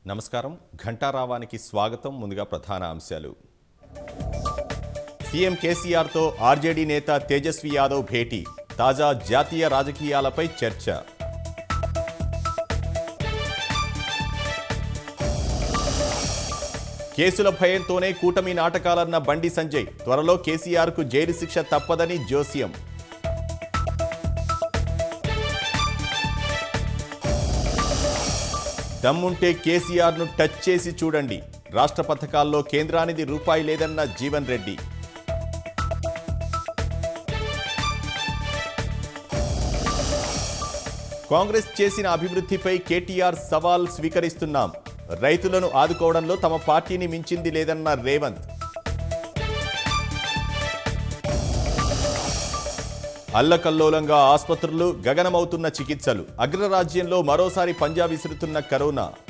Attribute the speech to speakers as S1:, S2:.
S1: నమస్కారం ఘంటారావానికి స్వాగతం ముందుగా ప్రధాన అంశాలు సీఎం కేసీఆర్తో ఆర్జేడీ నేత తేజస్వి యాదవ్ భేటీ తాజా జాతీయ రాజకీయాలపై చర్చ కేసుల భయంతోనే కూటమి నాటకాలన్న బండి సంజయ్ త్వరలో కేసీఆర్కు జైలు శిక్ష తప్పదని జోస్యం దమ్ముంటే కేసీఆర్ను టచ్ చేసి చూడండి రాష్ట్ర పథకాల్లో కేంద్రానిది రూపాయి లేదన్న జీవన్ రెడ్డి కాంగ్రెస్ చేసిన అభివృద్ధిపై కేటీఆర్ సవాల్ స్వీకరిస్తున్నాం రైతులను ఆదుకోవడంలో తమ పార్టీని మించింది లేదన్న రేవంత్ అల్లకల్లోలంగా ఆసుపత్రులు గగనమవుతున్న చికిత్సలు అగ్రరాజ్యంలో మరోసారి పంజా విసురుతున్న కరోనా